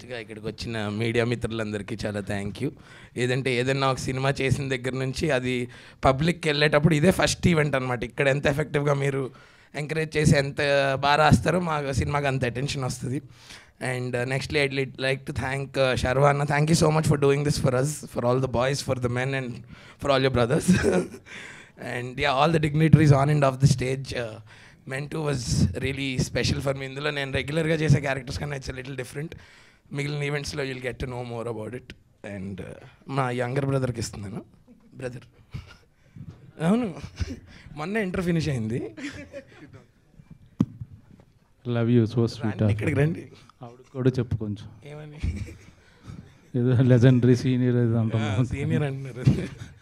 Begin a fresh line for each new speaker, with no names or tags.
ఫస్ట్గా ఇక్కడికి వచ్చిన మీడియా మిత్రులందరికీ చాలా థ్యాంక్ యూ ఏదంటే ఏదైనా ఒక సినిమా చేసిన దగ్గర నుంచి అది పబ్లిక్కి వెళ్ళేటప్పుడు ఇదే ఫస్ట్ ఈవెంట్ అనమాట ఇక్కడ ఎంత ఎఫెక్టివ్గా మీరు ఎంకరేజ్ చేసి ఎంత బాగా రాస్తారో మా సినిమాకి అంత అటెన్షన్ వస్తుంది and nextly I'd like to thank శర్వాన్న thank you so much for doing this for us for all the boys for the men and for all your brothers and yeah all the dignitaries on and off the stage meant to was really special for me ఇందులో నేను రెగ్యులర్గా చేసే characters కన్నా it's little different మిగిలిన ఈవెంట్స్లో you'll get to know more about it and మా younger బ్రదర్కి ఇస్తున్నాను బ్రదర్ అవును మొన్న ఇంటర్ ఫినిష్ అయింది
లవ్ యూ సో స్వీట్
రండి, ఇక్కడికి రండి
ఆవిడ కూడా చెప్పు కొంచెం
ఏమని
ఏదో లెజెండరీ సీనియర్ ఏదో అంటున్నాను
సీనియర్ అంటున్నారు